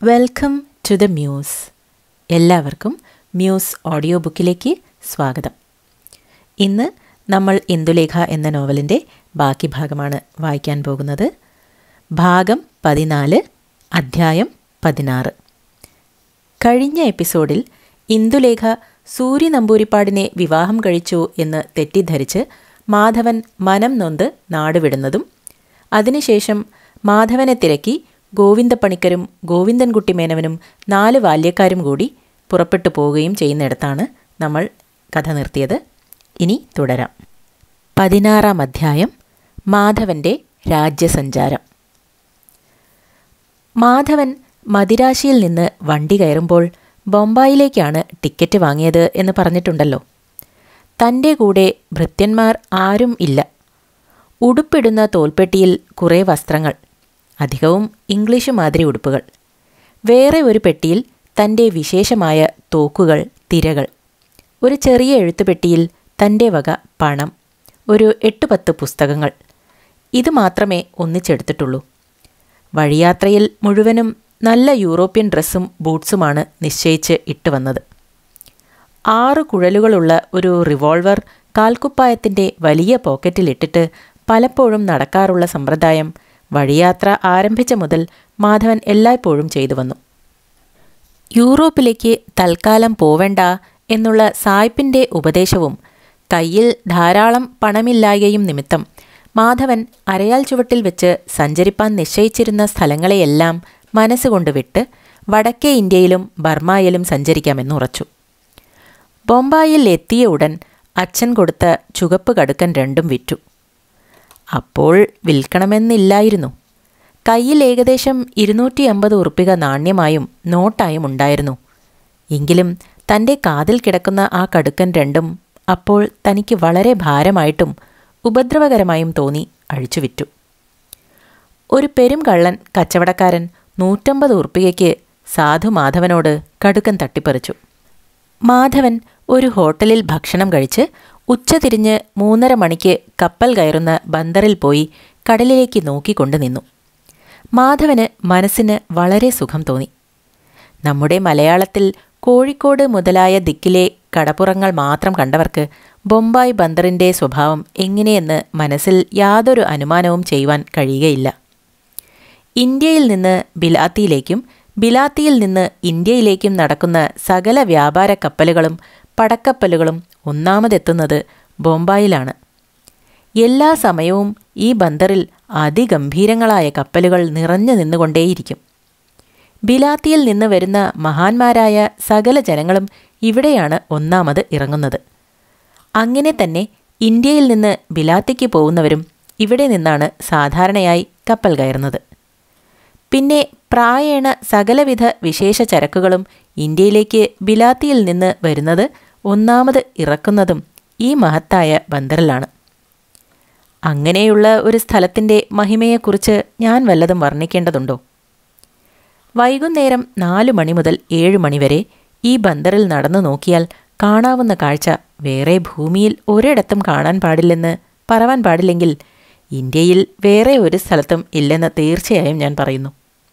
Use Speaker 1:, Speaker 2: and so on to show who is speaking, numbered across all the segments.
Speaker 1: welcome to the muse എല്ലാവർക്കും muse audio ബുക്കിലേക്ക് സ്വാഗതം ഇന്ന് നമ്മൾ ഇന്ദുലേഖ എന്ന നോവലിൻ്റെ ബാക്കി ഭാഗമാണ് വായിക്കാൻ പോകുന്നത് ഭാഗം പതിനാല് അധ്യായം പതിനാറ് കഴിഞ്ഞ എപ്പിസോഡിൽ ഇന്ദുലേഖ സൂര്യ നമ്പൂരിപ്പാടിനെ വിവാഹം കഴിച്ചു എന്ന് തെറ്റിദ്ധരിച്ച് മാധവൻ മനം നൊന്ത് നാടുവിടുന്നതും അതിനുശേഷം മാധവനെ തിരക്കി ഗോവിന്ദപ്പണിക്കരും ഗോവിന്ദൻകുട്ടി മേനവനും നാല് ബാല്യക്കാരും കൂടി പുറപ്പെട്ടു പോവുകയും ചെയ്യുന്നിടത്താണ് നമ്മൾ കഥ നിർത്തിയത് ഇനി തുടരാം പതിനാറാം അധ്യായം മാധവൻ്റെ രാജ്യസഞ്ചാരം മാധവൻ മദിരാശിയിൽ നിന്ന് വണ്ടി കയറുമ്പോൾ ബൊംബായിലേക്കാണ് ടിക്കറ്റ് വാങ്ങിയത് എന്ന് പറഞ്ഞിട്ടുണ്ടല്ലോ തൻ്റെ കൂടെ ഭൃത്യന്മാർ ആരും ഇല്ല ഉടുപ്പിടുന്ന തോൽപ്പെട്ടിയിൽ കുറേ വസ്ത്രങ്ങൾ അധികവും ഇംഗ്ലീഷ് മാതിരി ഉടുപ്പുകൾ വേറെ ഒരു പെട്ടിയിൽ തൻ്റെ വിശേഷമായ തോക്കുകൾ തിരകൾ ഒരു ചെറിയ എഴുത്തുപെട്ടിയിൽ തൻ്റെ വക പണം ഒരു എട്ട് പത്ത് പുസ്തകങ്ങൾ ഇത് മാത്രമേ ഒന്നിച്ചെടുത്തിട്ടുള്ളൂ വഴിയാത്രയിൽ മുഴുവനും നല്ല യൂറോപ്യൻ ഡ്രസ്സും ബൂട്ട്സുമാണ് നിശ്ചയിച്ച് ഇട്ട് വന്നത് ആറ് കുഴലുകളുള്ള ഒരു റിവോൾവർ കാൽക്കുപ്പായത്തിൻ്റെ വലിയ പോക്കറ്റിലിട്ടിട്ട് പലപ്പോഴും നടക്കാറുള്ള സമ്പ്രദായം വഴിയാത്ര ആരംഭിച്ച മുതൽ മാധവൻ എല്ലായ്പ്പോഴും ചെയ്തു വന്നു യൂറോപ്പിലേക്ക് തൽക്കാലം പോവേണ്ട എന്നുള്ള സായ്പിൻ്റെ ഉപദേശവും കയ്യിൽ ധാരാളം പണമില്ലായകയും നിമിത്തം മാധവൻ അരയാൽ ചുവട്ടിൽ വെച്ച് സഞ്ചരിപ്പാൻ നിശ്ചയിച്ചിരുന്ന സ്ഥലങ്ങളെയെല്ലാം മനസ്സുകൊണ്ട് വിട്ട് വടക്കേ ഇന്ത്യയിലും ബർമായിലും സഞ്ചരിക്കാമെന്നുറച്ചു ബൊംബായിൽ എത്തിയ ഉടൻ അച്ഛൻ കൊടുത്ത ചുവപ്പ് കടുക്കൻ രണ്ടും വിറ്റു അപ്പോൾ വിൽക്കണമെന്നില്ലായിരുന്നു കയ്യിൽ ഏകദേശം ഇരുന്നൂറ്റി അമ്പത് ഉറുപ്പിക നാണ്യമായും നോട്ടായും ഉണ്ടായിരുന്നു എങ്കിലും തൻ്റെ കാതിൽ കിടക്കുന്ന ആ കടുക്കൻ രണ്ടും അപ്പോൾ തനിക്ക് വളരെ ഭാരമായിട്ടും ഉപദ്രവകരമായും തോന്നി അഴിച്ചുവിറ്റു ഒരു പെരും കള്ളൻ കച്ചവടക്കാരൻ നൂറ്റമ്പത് ഉറുപ്പികയ്ക്ക് സാധു മാധവനോട് കടുക്കൻ തട്ടിപ്പറിച്ചു മാധവൻ ഒരു ഹോട്ടലിൽ ഭക്ഷണം കഴിച്ച് ഉച്ചതിരിഞ്ഞ് മൂന്നര മണിക്ക് കപ്പൽ കയറുന്ന ബന്ദറിൽ പോയി കടലിലേക്ക് നോക്കിക്കൊണ്ട് നിന്നു മാധവന് മനസ്സിന് വളരെ സുഖം തോന്നി നമ്മുടെ മലയാളത്തിൽ കോഴിക്കോട് മുതലായ ദിക്കിലെ കടപ്പുറങ്ങൾ മാത്രം കണ്ടവർക്ക് ബൊംബായ് ബന്ദറിൻ്റെ സ്വഭാവം എങ്ങനെയെന്ന് മനസ്സിൽ യാതൊരു അനുമാനവും ചെയ്യുവാൻ കഴിയുകയില്ല ഇന്ത്യയിൽ നിന്ന് ബിലാത്തിയിലേക്കും ബിലാത്തിയിൽ നിന്ന് ഇന്ത്യയിലേക്കും നടക്കുന്ന സകല വ്യാപാര കപ്പലുകളും പടക്കപ്പലുകളും ഒന്നാമതെത്തുന്നത് ബോംബായിലാണ് എല്ലാ സമയവും ഈ ബന്ദറിൽ അതിഗംഭീരങ്ങളായ കപ്പലുകൾ നിറഞ്ഞു നിന്നുകൊണ്ടേയിരിക്കും ബിലാത്തിയിൽ നിന്ന് വരുന്ന മഹാന്മാരായ സകല ജനങ്ങളും ഇവിടെയാണ് ഒന്നാമത് ഇറങ്ങുന്നത് അങ്ങനെ തന്നെ ഇന്ത്യയിൽ നിന്ന് ബിലാത്തിക്ക് പോകുന്നവരും ഇവിടെ നിന്നാണ് സാധാരണയായി കപ്പൽ കയറുന്നത് പിന്നെ പ്രായേണ സകലവിധ വിശേഷ ചരക്കുകളും ഇന്ത്യയിലേക്ക് ബിലാത്തിയിൽ നിന്ന് വരുന്നത് ഒന്നാമത് ഇറക്കുന്നതും ഈ മഹത്തായ ബന്ദറിലാണ് അങ്ങനെയുള്ള ഒരു സ്ഥലത്തിൻ്റെ മഹിമയെക്കുറിച്ച് ഞാൻ വല്ലതും വർണ്ണിക്കേണ്ടതുണ്ടോ വൈകുന്നേരം നാലു മണി മുതൽ ഏഴു മണിവരെ ഈ ബന്ദറിൽ നടന്നു നോക്കിയാൽ കാണാവുന്ന കാഴ്ച വേറെ ഭൂമിയിൽ ഒരിടത്തും കാണാൻ പാടില്ലെന്ന് പറവാൻ പാടില്ലെങ്കിൽ ഇന്ത്യയിൽ വേറെ ഒരു സ്ഥലത്തും ഇല്ലെന്ന് തീർച്ചയായും ഞാൻ പറയുന്നു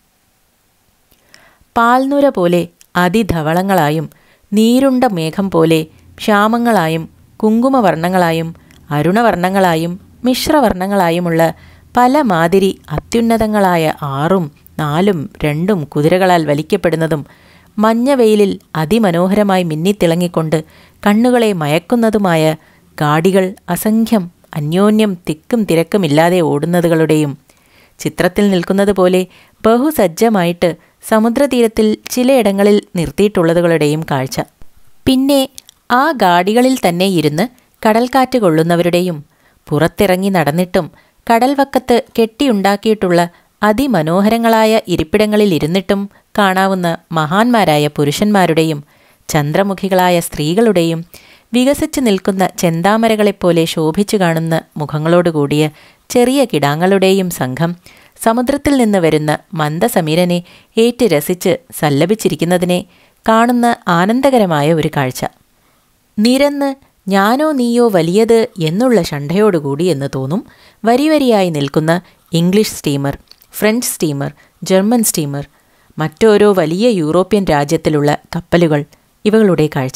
Speaker 1: പാൽനുര പോലെ അതിധവളങ്ങളായും നീരുണ്ട മേഘം പോലെ ക്ഷാമങ്ങളായും കുങ്കുമവർണ്ണങ്ങളായും അരുണവർണ്ണങ്ങളായും മിശ്രവർണ്ണങ്ങളായുമുള്ള പല മാതിരി അത്യുന്നതങ്ങളായ ആറും നാലും രണ്ടും കുതിരകളാൽ വലിക്കപ്പെടുന്നതും മഞ്ഞവെയിലിൽ അതിമനോഹരമായി മിന്നിത്തിളങ്ങിക്കൊണ്ട് കണ്ണുകളെ മയക്കുന്നതുമായ ഗാഡികൾ അസംഖ്യം അന്യോന്യം തിക്കും തിരക്കുമില്ലാതെ ഓടുന്നതുകളുടെയും ചിത്രത്തിൽ നിൽക്കുന്നത് പോലെ ബഹുസജ്ജമായിട്ട് സമുദ്രതീരത്തിൽ ചിലയിടങ്ങളിൽ നിർത്തിയിട്ടുള്ളതുകളുടെയും കാഴ്ച പിന്നെ ആ ഗാഡികളിൽ തന്നെ ഇരുന്ന് കടൽക്കാറ്റ് കൊള്ളുന്നവരുടെയും പുറത്തിറങ്ങി നടന്നിട്ടും കടൽവക്കത്ത് കെട്ടിയുണ്ടാക്കിയിട്ടുള്ള അതിമനോഹരങ്ങളായ ഇരിപ്പിടങ്ങളിൽ ഇരുന്നിട്ടും കാണാവുന്ന മഹാന്മാരായ പുരുഷന്മാരുടെയും ചന്ദ്രമുഖികളായ സ്ത്രീകളുടെയും വികസിച്ചു നിൽക്കുന്ന ചെന്താമരകളെപ്പോലെ ശോഭിച്ചു കാണുന്ന മുഖങ്ങളോടുകൂടിയ ചെറിയ കിടാങ്ങളുടെയും സംഘം സമുദ്രത്തിൽ നിന്ന് വരുന്ന മന്ദസമീരനെ ഏറ്റ് രസിച്ച് സല്ലപിച്ചിരിക്കുന്നതിനെ കാണുന്ന ആനന്ദകരമായ ഒരു കാഴ്ച നിരന്ന് ഞാനോ നീയോ വലിയത് എന്നുള്ള ഷണ്ടയോടുകൂടി എന്ന് തോന്നും വരി വരിയായി നിൽക്കുന്ന English steamer French steamer German steamer മറ്റോരോ വലിയ യൂറോപ്യൻ രാജ്യത്തിലുള്ള കപ്പലുകൾ ഇവകളുടെ കാഴ്ച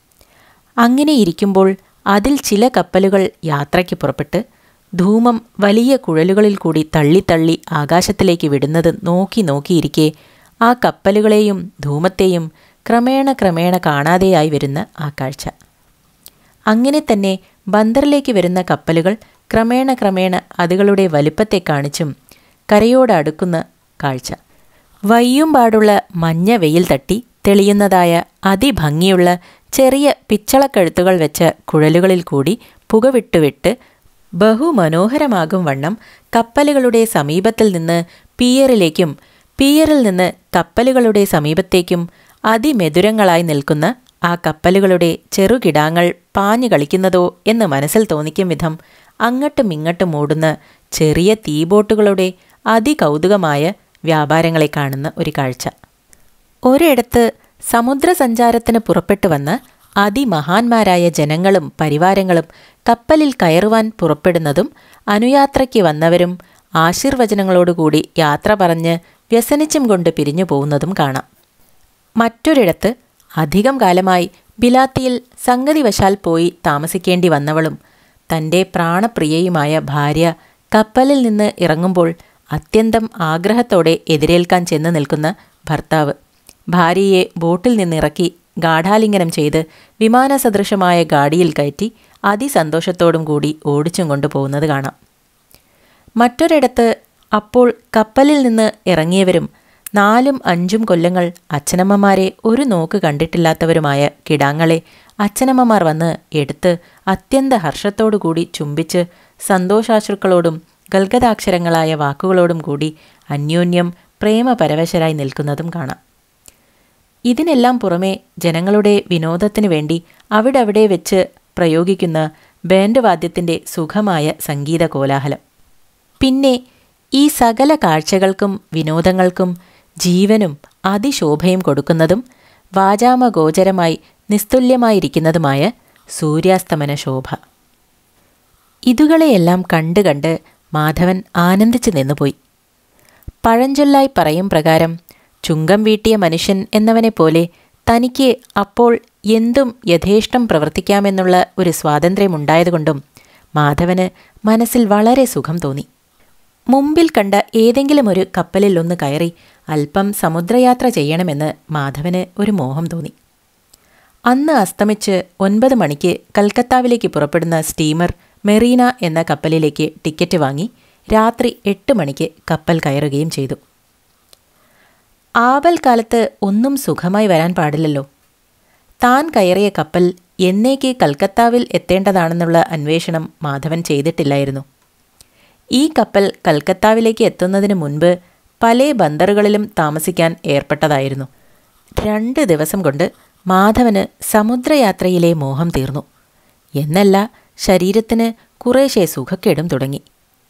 Speaker 1: അങ്ങനെ ഇരിക്കുമ്പോൾ അതിൽ ചില കപ്പലുകൾ യാത്രയ്ക്ക് പുറപ്പെട്ട് ധൂമം വലിയ കുഴലുകളിൽ കൂടി തള്ളി തള്ളി ആകാശത്തിലേക്ക് വിടുന്നത് നോക്കി നോക്കിയിരിക്കെ ആ കപ്പലുകളെയും ധൂമത്തെയും ക്രമേണ ക്രമേണ കാണാതെയായി വരുന്ന ആ കാഴ്ച അങ്ങനെ തന്നെ ബന്ദറിലേക്ക് വരുന്ന കപ്പലുകൾ ക്രമേണ ക്രമേണ അതുകളുടെ വലുപ്പത്തെ കാണിച്ചും കരയോട് അടുക്കുന്ന കാഴ്ച വയ്യും പാടുള്ള മഞ്ഞ വെയിൽ തട്ടി തെളിയുന്നതായ അതിഭംഗിയുള്ള ചെറിയ പിച്ചളക്കഴുത്തുകൾ വെച്ച കുഴലുകളിൽ കൂടി പുകവിട്ടുവിട്ട് ബഹുമനോഹരമാകും വണ്ണം കപ്പലുകളുടെ സമീപത്തിൽ നിന്ന് പിയറിലേക്കും പിയറിൽ നിന്ന് കപ്പലുകളുടെ സമീപത്തേക്കും അതിമെതുരങ്ങളായി നിൽക്കുന്ന ആ കപ്പലുകളുടെ ചെറുകിടാങ്ങൾ പാഞ്ഞു കളിക്കുന്നതോ എന്ന് മനസ്സിൽ തോന്നിക്കും വിധം അങ്ങട്ടും ഇങ്ങട്ടും ഓടുന്ന ചെറിയ തീബോട്ടുകളുടെ അതികൗതുകമായ വ്യാപാരങ്ങളെ കാണുന്ന ഒരു കാഴ്ച ഒരിടത്ത് സമുദ്രസഞ്ചാരത്തിന് പുറപ്പെട്ടു വന്ന അതിമഹാന്മാരായ ജനങ്ങളും പരിവാരങ്ങളും കപ്പലിൽ കയറുവാൻ പുറപ്പെടുന്നതും അനുയാത്രയ്ക്ക് വന്നവരും ആശീർവചനങ്ങളോടുകൂടി യാത്ര പറഞ്ഞ് വ്യസനിച്ചും കൊണ്ട് പിരിഞ്ഞു പോകുന്നതും കാണാം മറ്റൊരിടത്ത് അധികം കാലമായി ബിലാത്തിയിൽ സംഗതിവശാൽ പോയി താമസിക്കേണ്ടി വന്നവളും തൻ്റെ പ്രാണപ്രിയയുമായ ഭാര്യ കപ്പലിൽ നിന്ന് ഇറങ്ങുമ്പോൾ അത്യന്തം ആഗ്രഹത്തോടെ എതിരേൽക്കാൻ ചെന്ന് നിൽക്കുന്ന ഭർത്താവ് ഭാര്യയെ ബോട്ടിൽ നിന്നിറക്കി ഗാഠാലിംഗനം ചെയ്ത് വിമാനസദൃശമായ ഗാഡിയിൽ കയറ്റി അതിസന്തോഷത്തോടും കൂടി ഓടിച്ചും കൊണ്ടുപോകുന്നത് കാണാം മറ്റൊരിടത്ത് അപ്പോൾ കപ്പലിൽ നിന്ന് ഇറങ്ങിയവരും നാലും അഞ്ചും കൊല്ലങ്ങൾ അച്ഛനമ്മമാരെ ഒരു നോക്ക് കണ്ടിട്ടില്ലാത്തവരുമായ കിടാങ്ങളെ അച്ഛനമ്മമാർ വന്ന് എടുത്ത് അത്യന്ത ഹർഷത്തോടുകൂടി ചുംബിച്ച് സന്തോഷാശ്രുക്കളോടും ഗൽഗതാക്ഷരങ്ങളായ വാക്കുകളോടും കൂടി അന്യോന്യം പ്രേമപരവശരായി നിൽക്കുന്നതും കാണാം ഇതിനെല്ലാം പുറമെ ജനങ്ങളുടെ വിനോദത്തിനു വേണ്ടി അവിടവിടെ വെച്ച് പ്രയോഗിക്കുന്ന ബാൻഡ് വാദ്യത്തിൻ്റെ സുഖമായ സംഗീത കോലാഹലം പിന്നെ ഈ സകല കാഴ്ചകൾക്കും വിനോദങ്ങൾക്കും ജീവനും അതിശോഭയും കൊടുക്കുന്നതും വാചാമഗോചരമായി നിസ്തുല്യമായിരിക്കുന്നതുമായ സൂര്യാസ്തമന ശോഭ ഇതുകളെയെല്ലാം കണ്ട് കണ്ട് മാധവൻ ആനന്ദിച്ചു നിന്നുപോയി പഴഞ്ചൊല്ലായി പറയും പ്രകാരം ചുങ്കം വീട്ടിയ മനുഷ്യൻ എന്നവനെ പോലെ തനിക്ക് അപ്പോൾ എന്തും യഥേഷ്ടം പ്രവർത്തിക്കാമെന്നുള്ള ഒരു സ്വാതന്ത്ര്യമുണ്ടായതുകൊണ്ടും മാധവന് മനസ്സിൽ വളരെ സുഖം തോന്നി മുമ്പിൽ കണ്ട ഏതെങ്കിലും ഒരു കപ്പലിൽ ഒന്ന് കയറി അല്പം സമുദ്രയാത്ര ചെയ്യണമെന്ന് മാധവന് ഒരു മോഹം തോന്നി അന്ന് അസ്തമിച്ച് ഒൻപത് മണിക്ക് കൽക്കത്താവിലേക്ക് പുറപ്പെടുന്ന സ്റ്റീമർ മെറീന എന്ന കപ്പലിലേക്ക് ടിക്കറ്റ് വാങ്ങി രാത്രി എട്ട് മണിക്ക് കപ്പൽ കയറുകയും ചെയ്തു ആവൽ കാലത്ത് ഒന്നും സുഖമായി വരാൻ പാടില്ലല്ലോ താൻ കയറിയ കപ്പൽ എന്നേക്ക് കൽക്കത്താവിൽ എത്തേണ്ടതാണെന്നുള്ള അന്വേഷണം മാധവൻ ചെയ്തിട്ടില്ലായിരുന്നു ഈ കപ്പൽ കൽക്കത്താവിലേക്ക് എത്തുന്നതിന് മുൻപ് പല ബന്ദറുകളിലും താമസിക്കാൻ ഏർപ്പെട്ടതായിരുന്നു രണ്ട് ദിവസം കൊണ്ട് മാധവന് സമുദ്രയാത്രയിലെ മോഹം തീർന്നു എന്നല്ല ശരീരത്തിന് കുറേശ്ശെ സുഖക്കേടും തുടങ്ങി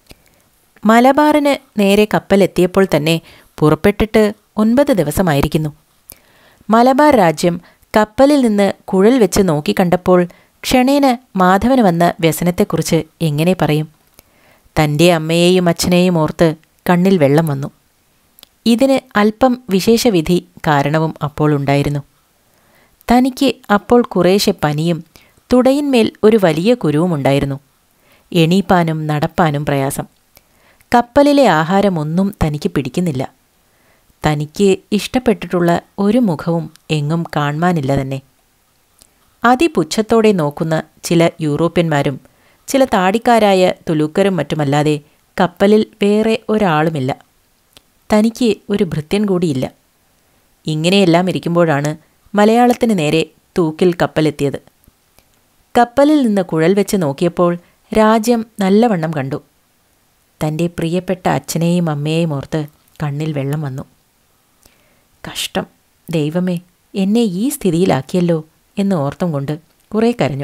Speaker 1: മലബാറിന് നേരെ കപ്പലെത്തിയപ്പോൾ തന്നെ പുറപ്പെട്ടിട്ട് ഒൻപത് ദിവസമായിരിക്കുന്നു മലബാർ രാജ്യം കപ്പലിൽ നിന്ന് കുഴൽ വെച്ച് നോക്കിക്കണ്ടപ്പോൾ ക്ഷണേന മാധവന് വന്ന വ്യസനത്തെക്കുറിച്ച് എങ്ങനെ പറയും തൻ്റെ അമ്മയെയും അച്ഛനെയും ഓർത്ത് കണ്ണിൽ വെള്ളം വന്നു ഇതിന് അല്പം വിശേഷവിധി കാരണവും അപ്പോൾ ഉണ്ടായിരുന്നു തനിക്ക് അപ്പോൾ കുറേശ്ശെ പനിയും തുടയിന്മേൽ ഒരു വലിയ കുരുവുമുണ്ടായിരുന്നു എണീപ്പാനും നടപ്പാനും പ്രയാസം കപ്പലിലെ ആഹാരമൊന്നും തനിക്ക് പിടിക്കുന്നില്ല തനിക്ക് ഇഷ്ടപ്പെട്ടിട്ടുള്ള ഒരു മുഖവും എങ്ങും കാണുവാനില്ല തന്നെ അതിപുച്ഛത്തോടെ നോക്കുന്ന ചില യൂറോപ്യന്മാരും ചില താടിക്കാരായ തുലൂക്കരും മറ്റുമല്ലാതെ കപ്പലിൽ വേറെ ഒരാളുമില്ല തനിക്ക് ഒരു ഭൃത്യൻ കൂടിയില്ല ഇങ്ങനെയെല്ലാം ഇരിക്കുമ്പോഴാണ് മലയാളത്തിന് നേരെ തൂക്കിൽ കപ്പലെത്തിയത് കപ്പലിൽ നിന്ന് കുഴൽ വെച്ച് നോക്കിയപ്പോൾ രാജ്യം നല്ലവണ്ണം കണ്ടു തൻ്റെ പ്രിയപ്പെട്ട അച്ഛനെയും അമ്മയെയും ഓർത്ത് കണ്ണിൽ വെള്ളം വന്നു കഷ്ടം ദൈവമേ എന്നെ ഈ സ്ഥിതിയിലാക്കിയല്ലോ എന്ന് ഓർത്തും കൊണ്ട് കുറേ കരഞ്ഞു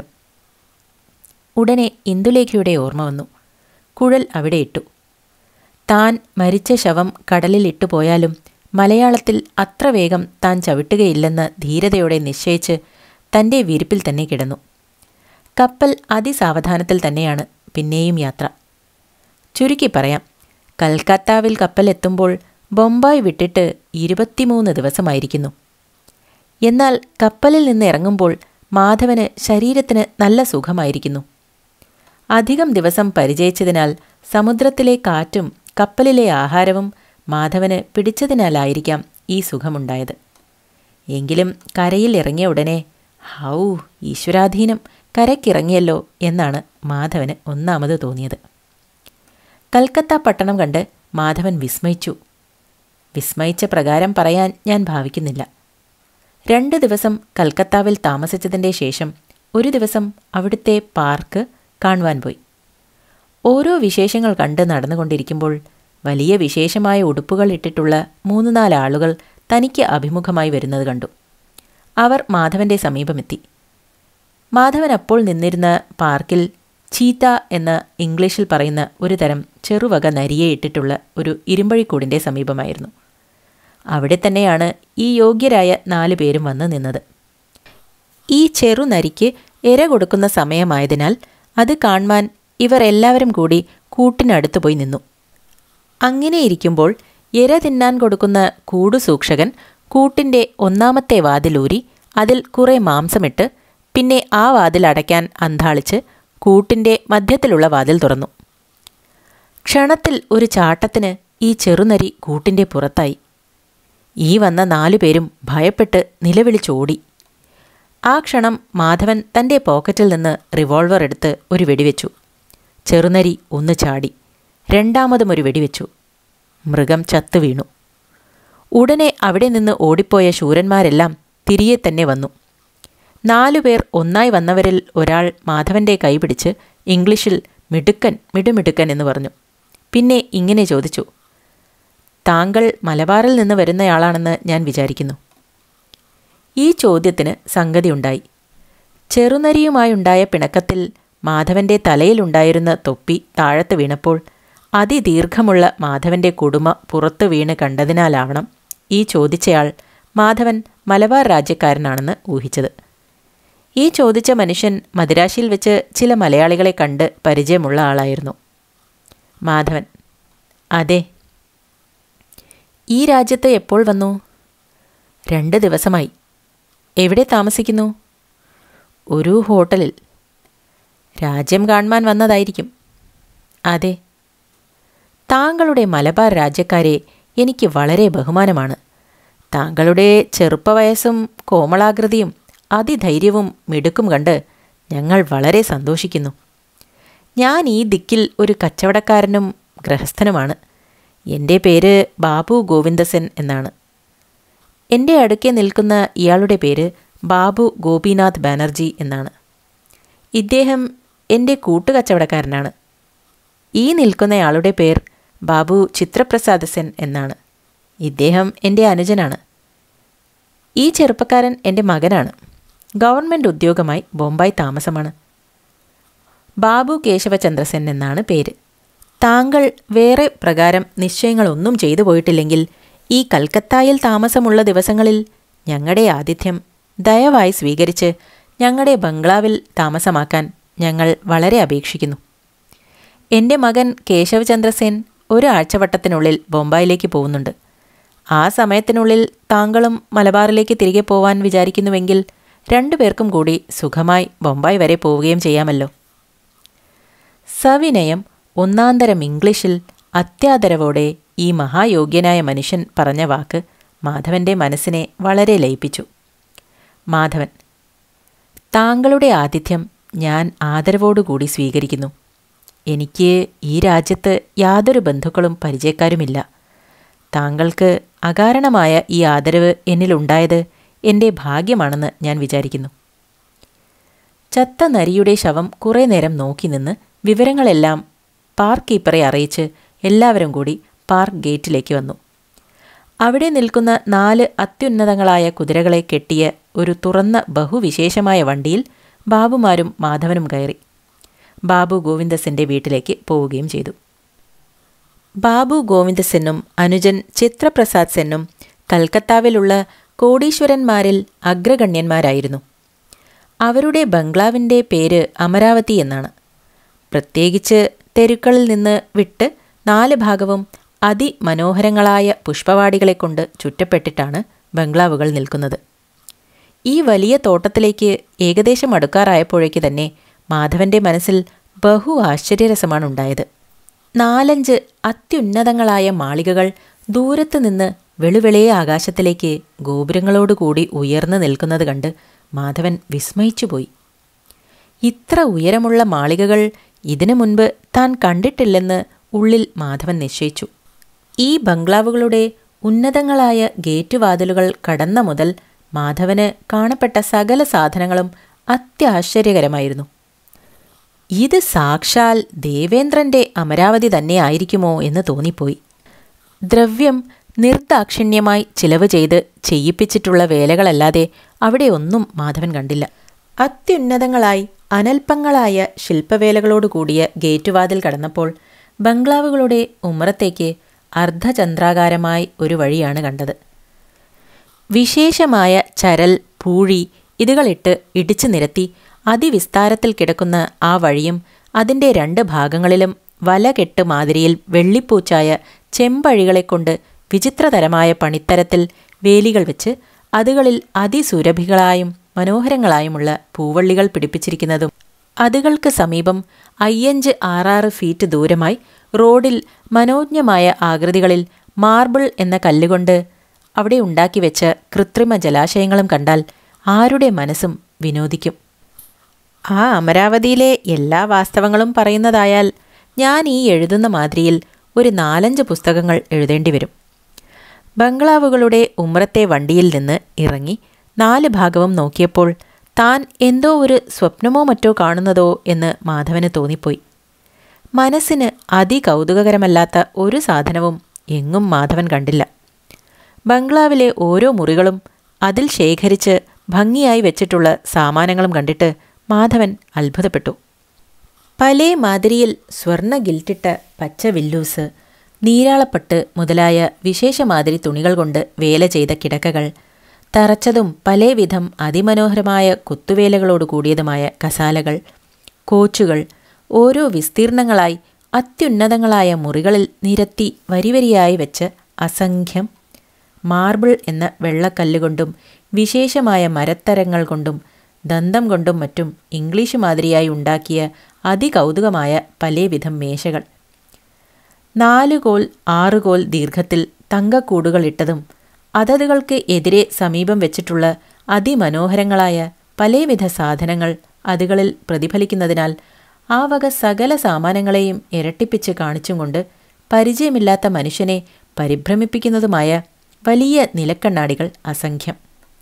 Speaker 1: ഉടനെ ഇന്ദുലേഖയുടെ ഓർമ്മ വന്നു കുഴൽ അവിടെ ഇട്ടു താൻ മരിച്ച ശവം കടലിൽ ഇട്ടുപോയാലും മലയാളത്തിൽ അത്ര വേഗം താൻ ചവിട്ടുകയില്ലെന്ന് ധീരതയോടെ നിശ്ചയിച്ച് തൻ്റെ വിരിപ്പിൽ തന്നെ കിടന്നു കപ്പൽ അതിസാവധാനത്തിൽ തന്നെയാണ് പിന്നെയും യാത്ര ചുരുക്കി പറയാം കൽക്കത്താവിൽ കപ്പലെത്തുമ്പോൾ ബൊംബായി വിട്ടിട്ട് ഇരുപത്തിമൂന്ന് ദിവസമായിരിക്കുന്നു എന്നാൽ കപ്പലിൽ നിന്ന് ഇറങ്ങുമ്പോൾ മാധവന് ശരീരത്തിന് നല്ല സുഖമായിരിക്കുന്നു അധികം ദിവസം പരിചയിച്ചതിനാൽ സമുദ്രത്തിലെ കാറ്റും കപ്പലിലെ ആഹാരവും മാധവന് പിടിച്ചതിനാലായിരിക്കാം ഈ സുഖമുണ്ടായത് എങ്കിലും കരയിൽ ഇറങ്ങിയ ഉടനെ ഹൗ ഈശ്വരാധീനം കരയ്ക്കിറങ്ങിയല്ലോ എന്നാണ് മാധവന് ഒന്നാമത് തോന്നിയത് കൽക്കത്ത പട്ടണം കണ്ട് മാധവൻ വിസ്മയിച്ചു വിസ്മയിച്ച പ്രകാരം പറയാൻ ഞാൻ ഭാവിക്കുന്നില്ല രണ്ട് ദിവസം കൽക്കത്താവിൽ താമസിച്ചതിൻ്റെ ശേഷം ഒരു ദിവസം അവിടുത്തെ പാർക്ക് കാണുവാൻ പോയി ഓരോ വിശേഷങ്ങൾ കണ്ട് നടന്നുകൊണ്ടിരിക്കുമ്പോൾ വലിയ വിശേഷമായ ഉടുപ്പുകൾ ഇട്ടിട്ടുള്ള മൂന്ന് നാല് ആളുകൾ തനിക്ക് അഭിമുഖമായി വരുന്നത് കണ്ടു അവർ മാധവന്റെ സമീപമെത്തി മാധവൻ അപ്പോൾ നിന്നിരുന്ന പാർക്കിൽ ചീത്ത എന്ന ഇംഗ്ലീഷിൽ പറയുന്ന ഒരു തരം ചെറുവക നരിയെ ഇട്ടിട്ടുള്ള ഒരു ഇരുമ്പഴിക്കൂടിൻ്റെ സമീപമായിരുന്നു അവിടെ തന്നെയാണ് ഈ യോഗ്യരായ നാലു പേരും വന്ന് നിന്നത് ഈ ചെറുനരിക്ക് ഇര കൊടുക്കുന്ന സമയമായതിനാൽ അത് കാണുവാൻ ഇവർ എല്ലാവരും കൂടി കൂട്ടിനടുത്ത് പോയി നിന്നു അങ്ങനെയിരിക്കുമ്പോൾ ഇര തിന്നാൻ കൊടുക്കുന്ന കൂടുസൂക്ഷകൻ കൂട്ടിൻ്റെ ഒന്നാമത്തെ വാതിലൂരി അതിൽ കുറെ മാംസമിട്ട് പിന്നെ ആ വാതിൽ അടയ്ക്കാൻ അന്താളിച്ച് കൂട്ടിൻ്റെ മധ്യത്തിലുള്ള വാതിൽ തുറന്നു ക്ഷണത്തിൽ ഒരു ചാട്ടത്തിന് ഈ ചെറുനരി കൂട്ടിൻ്റെ പുറത്തായി ഈ വന്ന നാലുപേരും ഭയപ്പെട്ട് നിലവിളിച്ചോടി ആ ക്ഷണം മാധവൻ തൻ്റെ പോക്കറ്റിൽ നിന്ന് റിവോൾവർ എടുത്ത് ഒരു വെടിവെച്ചു ചെറുനരി ഒന്ന് ചാടി രണ്ടാമതും ഒരു വെടിവെച്ചു മൃഗം ചത്തു വീണു ഉടനെ അവിടെ നിന്ന് ഓടിപ്പോയ ശൂരന്മാരെല്ലാം തിരികെ തന്നെ വന്നു നാലുപേർ ഒന്നായി വന്നവരിൽ ഒരാൾ മാധവന്റെ കൈ പിടിച്ച് ഇംഗ്ലീഷിൽ മിടുക്കൻ മിടുമിടുക്കൻ എന്ന് പറഞ്ഞു പിന്നെ ഇങ്ങനെ ചോദിച്ചു താങ്കൾ മലബാറിൽ നിന്ന് വരുന്നയാളാണെന്ന് ഞാൻ വിചാരിക്കുന്നു ഈ ചോദ്യത്തിന് സംഗതിയുണ്ടായി ചെറുനരിയുമായുണ്ടായ പിണക്കത്തിൽ മാധവന്റെ തലയിലുണ്ടായിരുന്ന തൊപ്പി താഴത്ത് വീണപ്പോൾ അതിദീർഘമുള്ള മാധവന്റെ കുടുമ പുറത്തു വീണ് കണ്ടതിനാലാവണം ഈ ചോദിച്ചയാൾ മാധവൻ മലബാർ രാജ്യക്കാരനാണെന്ന് ഊഹിച്ചത് ഈ ചോദിച്ച മനുഷ്യൻ മദിരാശിയിൽ വെച്ച് ചില മലയാളികളെ കണ്ട് പരിചയമുള്ള ആളായിരുന്നു മാധവൻ അതെ ഈ രാജ്യത്ത് എപ്പോൾ വന്നു രണ്ട് ദിവസമായി എവിടെ താമസിക്കുന്നു ഒരു ഹോട്ടലിൽ രാജ്യം കാണുവാൻ വന്നതായിരിക്കും അതെ താങ്കളുടെ മലബാർ രാജ്യക്കാരെ എനിക്ക് വളരെ ബഹുമാനമാണ് താങ്കളുടെ ചെറുപ്പവയസ്സും കോമളാകൃതിയും അതിധൈര്യവും മിടുക്കും കണ്ട് ഞങ്ങൾ വളരെ സന്തോഷിക്കുന്നു ഞാൻ ഈ ദിക്കിൽ ഒരു കച്ചവടക്കാരനും ഗൃഹസ്ഥനുമാണ് എൻ്റെ പേര് ബാബു ഗോവിന്ദസൻ എന്നാണ് എൻ്റെ അടുക്കെ നിൽക്കുന്ന ഇയാളുടെ പേര് ബാബു ഗോപിനാഥ് ബാനർജി എന്നാണ് ഇദ്ദേഹം എൻ്റെ കൂട്ടുകച്ചവടക്കാരനാണ് ഈ നിൽക്കുന്നയാളുടെ പേർ ബാബു ചിത്രപ്രസാദ് സെൻ എന്നാണ് ഇദ്ദേഹം എൻ്റെ അനുജനാണ് ഈ ചെറുപ്പക്കാരൻ എൻ്റെ മകനാണ് ഗവൺമെൻറ് ഉദ്യോഗമായി ബോംബായി താമസമാണ് ബാബു കേശവചന്ദ്രസെൻ എന്നാണ് പേര് താങ്കൾ വേറെ പ്രകാരം നിശ്ചയങ്ങളൊന്നും ചെയ്തു പോയിട്ടില്ലെങ്കിൽ ഈ കൽക്കത്തായിൽ താമസമുള്ള ദിവസങ്ങളിൽ ഞങ്ങളുടെ ആതിഥ്യം ദയവായി സ്വീകരിച്ച് ഞങ്ങളുടെ ബംഗ്ലാവിൽ താമസമാക്കാൻ ഞങ്ങൾ വളരെ അപേക്ഷിക്കുന്നു എൻ്റെ മകൻ കേശവചന്ദ്രസേൻ ഒരു ആഴ്ചവട്ടത്തിനുള്ളിൽ ബൊംബായിലേക്ക് പോകുന്നുണ്ട് ആ സമയത്തിനുള്ളിൽ താങ്കളും മലബാറിലേക്ക് തിരികെ പോവാൻ വിചാരിക്കുന്നുവെങ്കിൽ രണ്ടുപേർക്കും കൂടി സുഖമായി ബൊംബായി വരെ പോവുകയും ചെയ്യാമല്ലോ സവിനയം ഒന്നാന്തരം ഇംഗ്ലീഷിൽ അത്യാദരവോടെ ഈ മഹായോഗ്യനായ മനുഷ്യൻ പറഞ്ഞ വാക്ക് മാധവന്റെ മനസ്സിനെ വളരെ ലയിപ്പിച്ചു മാധവൻ താങ്കളുടെ ആതിഥ്യം ഞാൻ ആദരവോടുകൂടി സ്വീകരിക്കുന്നു എനിക്ക് ഈ രാജ്യത്ത് യാതൊരു ബന്ധുക്കളും പരിചയക്കാരുമില്ല താങ്കൾക്ക് അകാരണമായ ഈ ആദരവ് എന്നിലുണ്ടായത് എൻ്റെ ഭാഗ്യമാണെന്ന് ഞാൻ വിചാരിക്കുന്നു ചത്ത നരിയുടെ ശവം കുറേ നേരം നോക്കി നിന്ന് വിവരങ്ങളെല്ലാം പാർക്ക് കീപ്പറെ അറിയിച്ച് എല്ലാവരും കൂടി പാർക്ക് ഗേറ്റിലേക്ക് വന്നു അവിടെ നിൽക്കുന്ന നാല് അത്യുന്നതങ്ങളായ കുതിരകളെ കെട്ടിയ ഒരു തുറന്ന ബഹുവിശേഷമായ വണ്ടിയിൽ ബാബുമാരും മാധവനും കയറി ബാബു ഗോവിന്ദസിൻ്റെ വീട്ടിലേക്ക് പോവുകയും ചെയ്തു ബാബു ഗോവിന്ദസെന്നും അനുജൻ ചിത്രപ്രസാദ് സെന്നും കൽക്കത്താവിലുള്ള കോടീശ്വരന്മാരിൽ അഗ്രഗണ്യന്മാരായിരുന്നു അവരുടെ ബംഗ്ലാവിൻ്റെ പേര് അമരാവതി എന്നാണ് പ്രത്യേകിച്ച് തെരുക്കളിൽ നിന്ന് വിട്ട് നാല് ഭാഗവും അതിമനോഹരങ്ങളായ പുഷ്പവാടികളെ കൊണ്ട് ചുറ്റപ്പെട്ടിട്ടാണ് ബംഗ്ലാവുകൾ നിൽക്കുന്നത് ഈ വലിയ തോട്ടത്തിലേക്ക് ഏകദേശം അടുക്കാറായപ്പോഴേക്ക് തന്നെ മാധവന്റെ മനസ്സിൽ ബഹു ആശ്ചര്യരസമാണ് ഉണ്ടായത് നാലഞ്ച് അത്യുന്നതങ്ങളായ മാളികകൾ ദൂരത്ത് നിന്ന് വെളുവെളിയ ആകാശത്തിലേക്ക് ഗോപുരങ്ങളോടുകൂടി ഉയർന്നു നിൽക്കുന്നത് കണ്ട് മാധവൻ വിസ്മയിച്ചുപോയി ഇത്ര ഉയരമുള്ള മാളികകൾ ഇതിനു മുൻപ് താൻ കണ്ടിട്ടില്ലെന്ന് ഉള്ളിൽ മാധവൻ നിശ്ചയിച്ചു ഈ ബംഗ്ലാവുകളുടെ ഉന്നതങ്ങളായ ഗേറ്റ് വാതിലുകൾ കടന്ന മുതൽ മാധവന് കാണപ്പെട്ട സകല സാധനങ്ങളും അത്യാശ്ചര്യകരമായിരുന്നു ഇത് സാക്ഷാൽ ദേവേന്ദ്രന്റെ അമരാവതി തന്നെ ആയിരിക്കുമോ എന്ന് തോന്നിപ്പോയി ദ്രവ്യം നിർദാക്ഷിണ്യമായി ചിലവ് ചെയ്ത് ചെയ്യിപ്പിച്ചിട്ടുള്ള വേലകളല്ലാതെ അവിടെ ഒന്നും മാധവൻ കണ്ടില്ല അത്യുന്നതങ്ങളായി അനൽപ്പങ്ങളായ ശില്പവേലകളോടുകൂടിയ ഗേറ്റുവാതിൽ കടന്നപ്പോൾ ബംഗ്ലാവുകളുടെ ഉമ്മറത്തേക്ക് അർദ്ധചന്ദ്രാകാരമായി ഒരു വഴിയാണ് കണ്ടത് വിശേഷമായ ചരൽ പൂഴി ഇതുകളിട്ട് ഇടിച്ചു നിരത്തി അതിവിസ്താരത്തിൽ കിടക്കുന്ന ആ വഴിയും അതിൻ്റെ രണ്ട് ഭാഗങ്ങളിലും വലകെട്ട് മാതിരിയിൽ വെള്ളിപ്പൂച്ചായ ചെമ്പഴികളെക്കൊണ്ട് വിചിത്രതരമായ പണിത്തരത്തിൽ വേലികൾ വെച്ച് അതുകളിൽ അതിസുരഭികളായും മനോഹരങ്ങളായുമുള്ള പൂവള്ളികൾ പിടിപ്പിച്ചിരിക്കുന്നതും അതുകൾക്ക് സമീപം അയ്യഞ്ച് ആറാറ് ഫീറ്റ് ദൂരമായി റോഡിൽ മനോജ്ഞമായ ആകൃതികളിൽ മാർബിൾ എന്ന കല്ലുകൊണ്ട് അവിടെ ഉണ്ടാക്കി വെച്ച കൃത്രിമ ജലാശയങ്ങളും കണ്ടാൽ ആരുടെ മനസ്സും വിനോദിക്കും ആ അമരാവതിയിലെ എല്ലാ വാസ്തവങ്ങളും പറയുന്നതായാൽ ഞാൻ ഈ എഴുതുന്ന മാതിരിയിൽ ഒരു നാലഞ്ച് പുസ്തകങ്ങൾ എഴുതേണ്ടി വരും ബംഗ്ലാവുകളുടെ ഉമ്രത്തെ വണ്ടിയിൽ നിന്ന് ഇറങ്ങി നാല് ഭാഗവും നോക്കിയപ്പോൾ താൻ എന്തോ ഒരു സ്വപ്നമോ മറ്റോ കാണുന്നതോ എന്ന് മാധവന് തോന്നിപ്പോയി മനസ്സിന് അതികൗതുകകരമല്ലാത്ത ഒരു സാധനവും എങ്ങും മാധവൻ കണ്ടില്ല ബംഗ്ലാവിലെ ഓരോ മുറികളും അതിൽ ശേഖരിച്ച് ഭംഗിയായി വെച്ചിട്ടുള്ള സാമാനങ്ങളും കണ്ടിട്ട് മാധവൻ അത്ഭുതപ്പെട്ടു പലേ മാതിരിയിൽ സ്വർണ്ണ ഗിൽറ്റിട്ട പച്ച വില്ലൂസ് നീരാളപ്പട്ട് മുതലായ വിശേഷമാതിരി തുണികൾ കൊണ്ട് വേല ചെയ്ത കിടക്കകൾ തറച്ചതും പലേവിധം അതിമനോഹരമായ കുത്തുവേലകളോട് കൂടിയതുമായ കസാലകൾ കോച്ചുകൾ ഓരോ വിസ്തീർണങ്ങളായി അത്യുന്നതങ്ങളായ മുറികളിൽ നിരത്തി വരിവരിയായി വെച്ച് അസംഖ്യം മാർബിൾ എന്ന വെള്ളക്കല്ലുകൊണ്ടും വിശേഷമായ മരത്തരങ്ങൾ കൊണ്ടും ദന്തം കൊണ്ടും മറ്റും ഇംഗ്ലീഷ് മാതിരിയായി ഉണ്ടാക്കിയ അതികൗതുകമായ പലേവിധം മേശകൾ നാലുകോൽ ആറുകോൽ ദീർഘത്തിൽ തങ്കക്കൂടുകൾ ഇട്ടതും അതതുകൾക്ക് എതിരെ സമീപം വെച്ചിട്ടുള്ള അതിമനോഹരങ്ങളായ പലേവിധ സാധനങ്ങൾ അതുകളിൽ പ്രതിഫലിക്കുന്നതിനാൽ ആ വക സകല സാമാനങ്ങളെയും ഇരട്ടിപ്പിച്ച് കാണിച്ചും കൊണ്ട് പരിചയമില്ലാത്ത മനുഷ്യനെ പരിഭ്രമിപ്പിക്കുന്നതുമായ വലിയ നിലക്കണ്ണാടികൾ അസംഖ്യം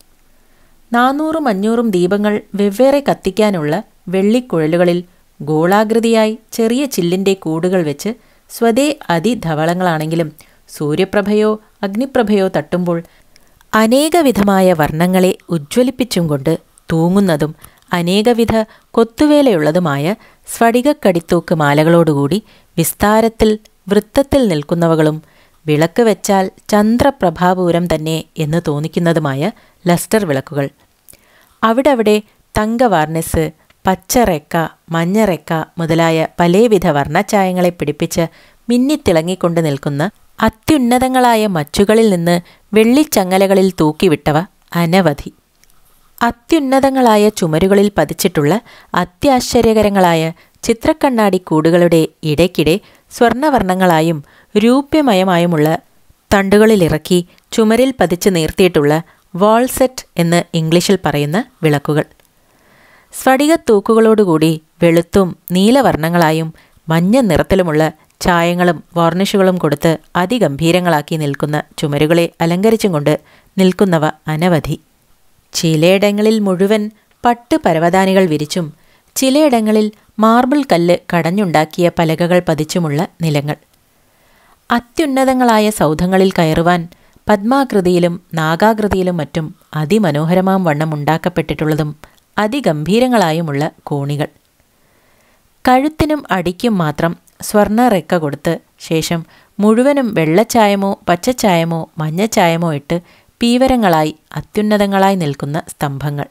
Speaker 1: നാനൂറും അഞ്ഞൂറും ദീപങ്ങൾ വെവ്വേറെ കത്തിക്കാനുള്ള വെള്ളിക്കുഴലുകളിൽ ഗോളാകൃതിയായി ചെറിയ ചില്ലിൻ്റെ കൂടുകൾ വെച്ച് സ്വതേ അതിധവളങ്ങളാണെങ്കിലും സൂര്യപ്രഭയോ അഗ്നിപ്രഭയോ തട്ടുമ്പോൾ അനേകവിധമായ വർണ്ണങ്ങളെ ഉജ്ജ്വലിപ്പിച്ചും കൊണ്ട് തൂങ്ങുന്നതും അനേകവിധ കൊത്തുവേലയുള്ളതുമായ സ്ഫടികക്കടിത്തൂക്ക് മാലകളോടുകൂടി വിസ്താരത്തിൽ വൃത്തത്തിൽ നിൽക്കുന്നവകളും വിളക്ക് വെച്ചാൽ ചന്ദ്രപ്രഭാപൂരം തന്നെ എന്ന് തോന്നിക്കുന്നതുമായ ലസ്റ്റർ വിളക്കുകൾ അവിടവിടെ തങ്ക വാർണിസ് പച്ചറെക്ക മഞ്ഞറെക്ക മുതലായ പലേവിധ വർണ്ണച്ചായങ്ങളെ പിടിപ്പിച്ച് മിന്നിത്തിളങ്ങിക്കൊണ്ട് നിൽക്കുന്ന അത്യുന്നതങ്ങളായ മച്ചുകളിൽ നിന്ന് വെള്ളിച്ചങ്ങലകളിൽ തൂക്കിവിട്ടവ അനവധി അത്യുന്നതങ്ങളായ ചുമരുകളിൽ പതിച്ചിട്ടുള്ള അത്യാശ്ചര്യകരങ്ങളായ ചിത്രക്കണ്ണാടി കൂടുകളുടെ ഇടയ്ക്കിടെ സ്വർണവർണ്ണങ്ങളായും രൂപ്യമയമായുമുള്ള തണ്ടുകളിലിറക്കി ചുമരിൽ പതിച്ച് നിർത്തിയിട്ടുള്ള വാൾസെറ്റ് എന്ന് ഇംഗ്ലീഷിൽ പറയുന്ന വിളക്കുകൾ സ്ഫടികത്തൂക്കുകളോടുകൂടി വെളുത്തും നീലവർണ്ണങ്ങളായും മഞ്ഞ നിറത്തിലുമുള്ള ചായങ്ങളും വാർണിഷുകളും കൊടുത്ത് അതിഗംഭീരങ്ങളാക്കി നിൽക്കുന്ന ചുമരുകളെ അലങ്കരിച്ചും കൊണ്ട് നിൽക്കുന്നവ അനവധി ചിലയിടങ്ങളിൽ മുഴുവൻ പട്ട് പരവതാനികൾ വിരിച്ചും ചിലയിടങ്ങളിൽ മാർബിൾ കല്ല് കടഞ്ഞുണ്ടാക്കിയ പലകകൾ പതിച്ചുമുള്ള നിലങ്ങൾ അത്യുന്നതങ്ങളായ സൗധങ്ങളിൽ കയറുവാൻ പത്മാകൃതിയിലും നാഗാകൃതിയിലും മറ്റും അതിമനോഹരമാം വണ്ണം ഉണ്ടാക്കപ്പെട്ടിട്ടുള്ളതും അതിഗംഭീരങ്ങളായുമുള്ള കോണികൾ കഴുത്തിനും അടിക്കും മാത്രം സ്വർണ്ണ റെക്ക കൊടുത്ത് ശേഷം മുഴുവനും വെള്ളച്ചായമോ പച്ചച്ചായമോ മഞ്ഞച്ചായമോ ഇട്ട് പീവരങ്ങളായി അത്യുന്നതങ്ങളായി നിൽക്കുന്ന സ്തംഭങ്ങൾ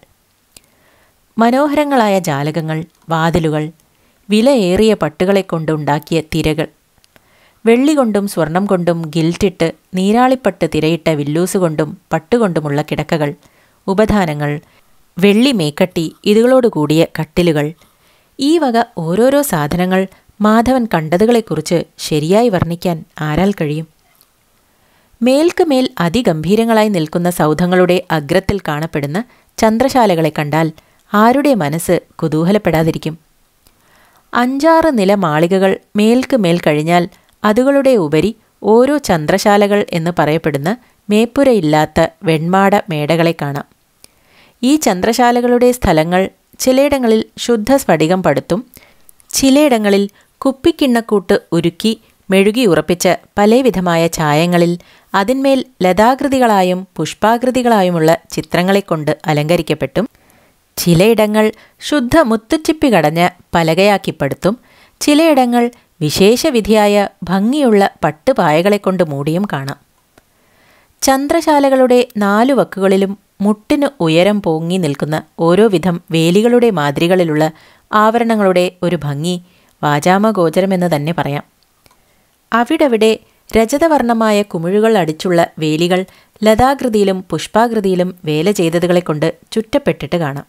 Speaker 1: മനോഹരങ്ങളായ ജാലകങ്ങൾ വാതിലുകൾ വിലയേറിയ പട്ടുകളെ കൊണ്ടുണ്ടാക്കിയ തിരകൾ വെള്ളി കൊണ്ടും സ്വർണം കൊണ്ടും ഗിൽറ്റിട്ട് നീരാളിപ്പട്ട് തിരയിട്ട വില്ലൂസ് കൊണ്ടും പട്ടുകൊണ്ടുമുള്ള കിടക്കകൾ ഉപധാനങ്ങൾ വെള്ളി മേക്കട്ടി ഇതുകളോട് കൂടിയ കട്ടിലുകൾ ഈ വക ഓരോരോ സാധനങ്ങൾ മാധവൻ കണ്ടതുകളെക്കുറിച്ച് ശരിയായി വർണ്ണിക്കാൻ ആരാൽ കഴിയും മേൽക്ക് മേൽ അതിഗംഭീരങ്ങളായി നിൽക്കുന്ന സൗധങ്ങളുടെ അഗ്രത്തിൽ കാണപ്പെടുന്ന ചന്ദ്രശാലകളെ കണ്ടാൽ ആരുടെ മനസ്സ് കുതൂഹലപ്പെടാതിരിക്കും അഞ്ചാറ് നില മാളികകൾ മേൽക്ക് മേൽ കഴിഞ്ഞാൽ അതുകളുടെ ഉപരി ഓരോ ചന്ദ്രശാലകൾ എന്ന് പറയപ്പെടുന്ന മേപ്പുരയില്ലാത്ത വെൺമാട മേടകളെ കാണാം ഈ ചന്ദ്രശാലകളുടെ സ്ഥലങ്ങൾ ചിലയിടങ്ങളിൽ ശുദ്ധ സ്ഫടികം പടുത്തും ചിലയിടങ്ങളിൽ കുപ്പിക്കിണ്ണക്കൂട്ട് ഉരുക്കി മെഴുകി ഉറപ്പിച്ച പലവിധമായ ഛായങ്ങളിൽ അതിന്മേൽ ലതാകൃതികളായും പുഷ്പാകൃതികളായുമുള്ള ചിത്രങ്ങളെക്കൊണ്ട് അലങ്കരിക്കപ്പെട്ടും ചിലയിടങ്ങൾ ശുദ്ധ മുത്തുച്ചിപ്പി കടഞ്ഞ പലകയാക്കിപ്പെടുത്തും ചിലയിടങ്ങൾ വിശേഷവിധിയായ ഭംഗിയുള്ള പട്ടുപായകളെക്കൊണ്ട് മൂടിയും കാണാം ചന്ദ്രശാലകളുടെ നാലു വക്കുകളിലും മുട്ടിന് ഉയരം പോങ്ങി നിൽക്കുന്ന ഓരോ വിധം വേലികളുടെ മാതിരികളിലുള്ള ആവരണങ്ങളുടെ ഒരു ഭംഗി വാചാമഗോചരമെന്ന് തന്നെ പറയാം അവിടവിടെ രജതവർണമായ കുമിഴുകൾ അടിച്ചുള്ള വേലികൾ ലതാകൃതിയിലും പുഷ്പാകൃതിയിലും വേല ചെയ്തതുകളെക്കൊണ്ട് ചുറ്റപ്പെട്ടിട്ട് കാണാം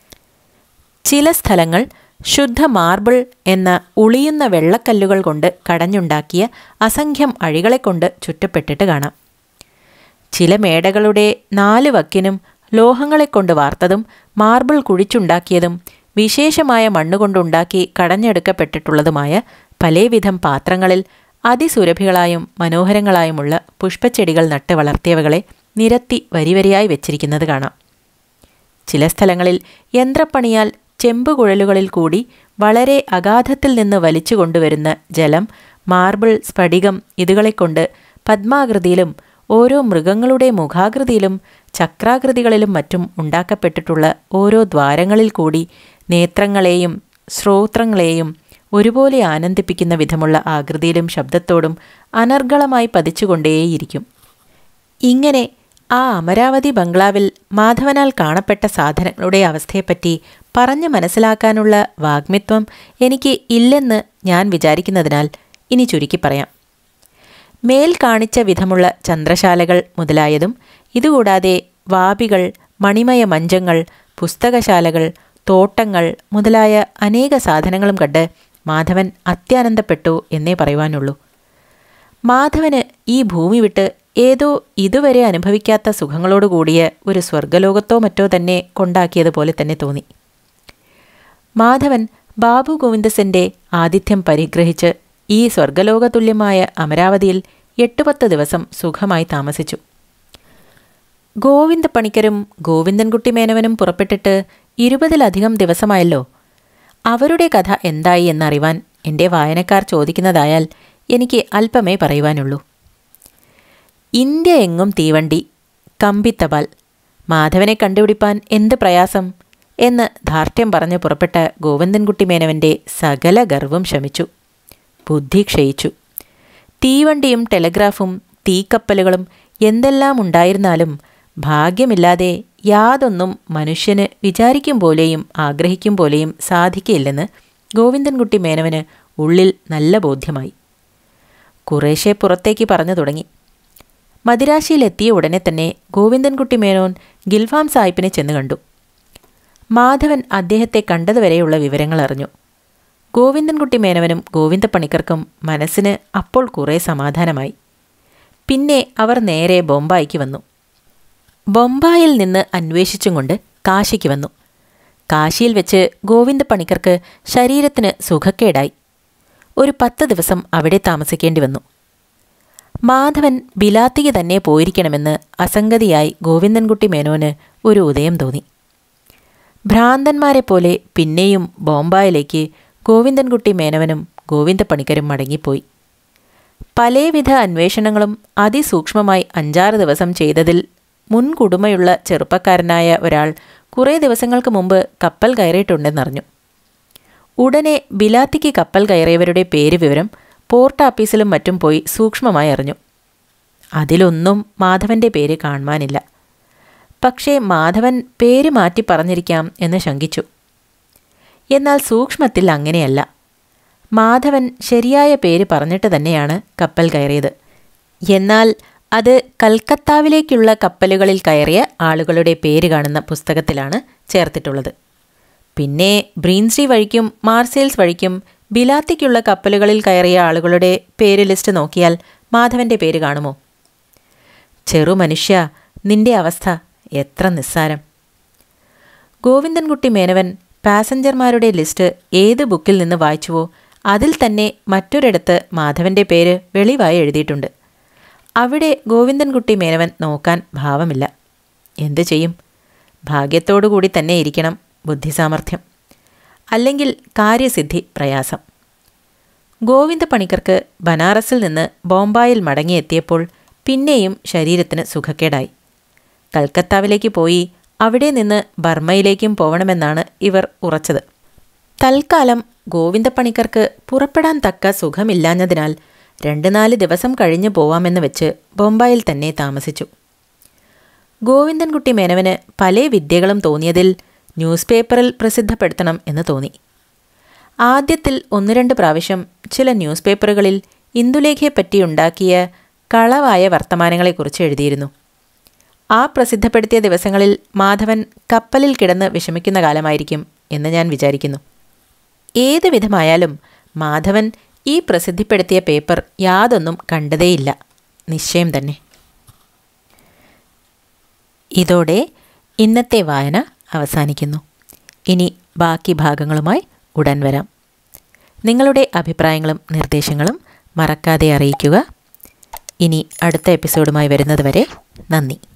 Speaker 1: ചില സ്ഥലങ്ങൾ ശുദ്ധ മാർബിൾ എന്ന ഉളിയുന്ന വെള്ളക്കല്ലുകൾ കൊണ്ട് കടഞ്ഞുണ്ടാക്കിയ അസംഖ്യം അഴികളെക്കൊണ്ട് ചുറ്റപ്പെട്ടിട്ട് കാണാം ചില മേടകളുടെ നാല് വക്കിനും ലോഹങ്ങളെക്കൊണ്ട് വാർത്തതും മാർബിൾ കുഴിച്ചുണ്ടാക്കിയതും വിശേഷമായ മണ്ണുകൊണ്ടുണ്ടാക്കി കടഞ്ഞെടുക്കപ്പെട്ടിട്ടുള്ളതുമായ പലവിധം പാത്രങ്ങളിൽ അതിസുരഭികളായും മനോഹരങ്ങളായുമുള്ള പുഷ്പച്ചെടികൾ നട്ട് വളർത്തിയവകളെ നിരത്തി വരിവരിയായി വെച്ചിരിക്കുന്നത് കാണാം ചില സ്ഥലങ്ങളിൽ യന്ത്രപ്പണിയാൽ ചെമ്പുകുഴലുകളിൽ കൂടി വളരെ അഗാധത്തിൽ നിന്ന് വലിച്ചു കൊണ്ടുവരുന്ന ജലം മാർബിൾ സ്ഫടികം ഇതുകളെക്കൊണ്ട് പത്മാകൃതിയിലും ഓരോ മൃഗങ്ങളുടെ മുഖാകൃതിയിലും ചക്രാകൃതികളിലും മറ്റും ഉണ്ടാക്കപ്പെട്ടിട്ടുള്ള ഓരോ ദ്വാരങ്ങളിൽ കൂടി നേത്രങ്ങളെയും ശ്രോത്രങ്ങളെയും ഒരുപോലെ ആനന്ദിപ്പിക്കുന്ന വിധമുള്ള ആകൃതിയിലും ശബ്ദത്തോടും അനർഗളമായി പതിച്ചുകൊണ്ടേയിരിക്കും ഇങ്ങനെ ആ അമരാവതി ബംഗ്ലാവിൽ മാധവനാൽ കാണപ്പെട്ട സാധനങ്ങളുടെ അവസ്ഥയെപ്പറ്റി പറഞ്ഞു മനസ്സിലാക്കാനുള്ള വാഗ്മിത്വം എനിക്ക് ഇല്ലെന്ന് ഞാൻ വിചാരിക്കുന്നതിനാൽ ഇനി ചുരുക്കി പറയാം മേൽ കാണിച്ച വിധമുള്ള ചന്ദ്രശാലകൾ മുതലായതും ഇതുകൂടാതെ വാപികൾ മണിമയ മഞ്ചങ്ങൾ പുസ്തകശാലകൾ തോട്ടങ്ങൾ മുതലായ അനേക സാധനങ്ങളും കണ്ട് മാധവൻ അത്യാനന്ദപ്പെട്ടു എന്നേ പറയുവാനുള്ളൂ മാധവന് ഈ ഭൂമി വിട്ട് ഏതോ ഇതുവരെ അനുഭവിക്കാത്ത സുഖങ്ങളോടുകൂടിയ ഒരു സ്വർഗലോകത്തോ മറ്റോ തന്നെ കൊണ്ടാക്കിയതുപോലെ തന്നെ തോന്നി മാധവൻ ബാബു ഗോവിന്ദസന്റെ ആതിഥ്യം പരിഗ്രഹിച്ച് ഈ സ്വർഗലോകതുല്യമായ അമരാവതിയിൽ എട്ടുപത്ത് ദിവസം സുഖമായി താമസിച്ചു ഗോവിന്ദ പണിക്കരും ഗോവിന്ദൻകുട്ടി മേനവനും പുറപ്പെട്ടിട്ട് ഇരുപതിലധികം ദിവസമായല്ലോ അവരുടെ കഥ എന്തായി എന്നറിവാൻ എൻ്റെ വായനക്കാർ ചോദിക്കുന്നതായാൽ എനിക്ക് അല്പമേ പറയുവാനുള്ളൂ ഇന്ത്യ എങ്ങും തീവണ്ടി കമ്പിത്തപാൽ മാധവനെ കണ്ടുപിടിപ്പാൻ എന്ത് പ്രയാസം എന്ന് ധാർഷ്ട്യം പറഞ്ഞ് പുറപ്പെട്ട ഗോവിന്ദൻകുട്ടി മേനവൻ്റെ സകല ഗർവും ശമിച്ചു ബുദ്ധി ക്ഷയിച്ചു തീവണ്ടിയും ടെലഗ്രാഫും തീക്കപ്പലുകളും എന്തെല്ലാം ഉണ്ടായിരുന്നാലും ഭാഗ്യമില്ലാതെ യാതൊന്നും മനുഷ്യന് വിചാരിക്കും പോലെയും ആഗ്രഹിക്കും പോലെയും സാധിക്കില്ലെന്ന് ഗോവിന്ദൻകുട്ടി മേനവന് ഉള്ളിൽ നല്ല ബോധ്യമായി കുറേശ്ശെ പുറത്തേക്ക് പറഞ്ഞു തുടങ്ങി മദിരാശിയിലെത്തിയ ഉടനെ തന്നെ ഗോവിന്ദൻകുട്ടി മേനോൻ ഗിൽഫാം സാഹിബിനെ ചെന്ന് കണ്ടു മാധവൻ അദ്ദേഹത്തെ കണ്ടതുവരെയുള്ള വിവരങ്ങൾ അറിഞ്ഞു ഗോവിന്ദൻകുട്ടി മേനവനും ഗോവിന്ദപ്പണിക്കർക്കും മനസ്സിന് അപ്പോൾ കുറേ സമാധാനമായി പിന്നെ അവർ നേരെ ബൊമ്പായിക്ക് വന്നു ബൊമ്പായിൽ നിന്ന് അന്വേഷിച്ചും കൊണ്ട് കാശിക്ക് വന്നു കാശിയിൽ വെച്ച് ഗോവിന്ദപ്പണിക്കർക്ക് ശരീരത്തിന് സുഖക്കേടായി ഒരു പത്ത് ദിവസം അവിടെ താമസിക്കേണ്ടി വന്നു മാധവൻ ബിലാത്തിക്ക് തന്നെ പോയിരിക്കണമെന്ന് അസംഗതിയായി ഗോവിന്ദൻകുട്ടി മേനോന് ഒരു ഉദയം തോന്നി ഭ്രാന്തന്മാരെ പോലെ പിന്നെയും ബോംബായിലേക്ക് ഗോവിന്ദൻകുട്ടി മേനവനും ഗോവിന്ദപ്പണിക്കരും മടങ്ങിപ്പോയി പലവിധ അന്വേഷണങ്ങളും അതിസൂക്ഷ്മമായി അഞ്ചാറ് ദിവസം ചെയ്തതിൽ മുൻകുടുമയുള്ള ചെറുപ്പക്കാരനായ ഒരാൾ കുറേ ദിവസങ്ങൾക്ക് മുമ്പ് കപ്പൽ കയറിയിട്ടുണ്ടെന്നറിഞ്ഞു ഉടനെ ബിലാത്തിക്ക് കപ്പൽ കയറിയവരുടെ പേര് വിവരം പോർട്ട് ആപ്പീസിലും മറ്റും പോയി സൂക്ഷ്മമായി അറിഞ്ഞു അതിലൊന്നും മാധവന്റെ പേര് കാണുവാനില്ല പക്ഷേ മാധവൻ പേര് മാറ്റി പറഞ്ഞിരിക്കാം എന്ന് ശങ്കിച്ചു എന്നാൽ സൂക്ഷ്മത്തിൽ അങ്ങനെയല്ല മാധവൻ ശരിയായ പേര് പറഞ്ഞിട്ട് തന്നെയാണ് കപ്പൽ കയറിയത് എന്നാൽ അത് കൽക്കത്താവിലേക്കുള്ള കപ്പലുകളിൽ കയറിയ ആളുകളുടെ പേര് കാണുന്ന പുസ്തകത്തിലാണ് ചേർത്തിട്ടുള്ളത് പിന്നെ ബ്രീൻസ്ട്രീ വഴിക്കും മാർസേൽസ് വഴിക്കും ബിലാത്തിക്കുള്ള കപ്പലുകളിൽ കയറിയ ആളുകളുടെ പേര് ലിസ്റ്റ് നോക്കിയാൽ മാധവന്റെ പേര് കാണുമോ ചെറു മനുഷ്യ നിന്റെ അവസ്ഥ എത്ര നിസ്സാരം ഗോവിന്ദൻകുട്ടി മേനവൻ പാസഞ്ചർമാരുടെ ലിസ്റ്റ് ഏത് ബുക്കിൽ നിന്ന് വായിച്ചുവോ അതിൽ തന്നെ മറ്റൊരിടത്ത് മാധവന്റെ പേര് വെളിവായി എഴുതിയിട്ടുണ്ട് അവിടെ ഗോവിന്ദൻകുട്ടി മേനവൻ നോക്കാൻ ഭാവമില്ല എന്തു ചെയ്യും ഭാഗ്യത്തോടു കൂടി തന്നെ ഇരിക്കണം ബുദ്ധിസാമർഥ്യം അല്ലെങ്കിൽ കാര്യസിദ്ധി പ്രയാസം ഗോവിന്ദ പണിക്കർക്ക് ബനാറസിൽ നിന്ന് ബോംബായിൽ മടങ്ങിയെത്തിയപ്പോൾ പിന്നെയും ശരീരത്തിന് സുഖക്കേടായി കൽക്കത്താവിലേക്ക് പോയി അവിടെ നിന്ന് ബർമ്മയിലേക്കും പോകണമെന്നാണ് ഇവർ ഉറച്ചത് തൽക്കാലം ഗോവിന്ദപ്പണിക്കർക്ക് പുറപ്പെടാൻ തക്ക സുഖമില്ലാഞ്ഞതിനാൽ രണ്ട് നാല് ദിവസം കഴിഞ്ഞു പോവാമെന്ന് വെച്ച് ബൊംബായിൽ തന്നെ താമസിച്ചു ഗോവിന്ദൻകുട്ടി മേനവന് പല വിദ്യകളും തോന്നിയതിൽ ന്യൂസ് പേപ്പറിൽ പ്രസിദ്ധപ്പെടുത്തണം എന്ന് തോന്നി ആദ്യത്തിൽ ഒന്ന് രണ്ട് പ്രാവശ്യം ചില ന്യൂസ് പേപ്പറുകളിൽ ഇന്ദുലേഖയെപ്പറ്റി ഉണ്ടാക്കിയ കളവായ വർത്തമാനങ്ങളെക്കുറിച്ച് എഴുതിയിരുന്നു ആ പ്രസിദ്ധപ്പെടുത്തിയ ദിവസങ്ങളിൽ മാധവൻ കപ്പലിൽ കിടന്ന് വിഷമിക്കുന്ന കാലമായിരിക്കും എന്ന് ഞാൻ വിചാരിക്കുന്നു ഏത് വിധമായാലും മാധവൻ ഈ പ്രസിദ്ധിപ്പെടുത്തിയ പേപ്പർ യാതൊന്നും കണ്ടതേയില്ല നിശ്ചയം തന്നെ ഇതോടെ ഇന്നത്തെ വായന അവസാനിക്കുന്നു ഇനി ബാക്കി ഭാഗങ്ങളുമായി ഉടൻ വരാം നിങ്ങളുടെ അഭിപ്രായങ്ങളും നിർദ്ദേശങ്ങളും മറക്കാതെ അറിയിക്കുക ഇനി അടുത്ത എപ്പിസോഡുമായി വരുന്നത് വരെ നന്ദി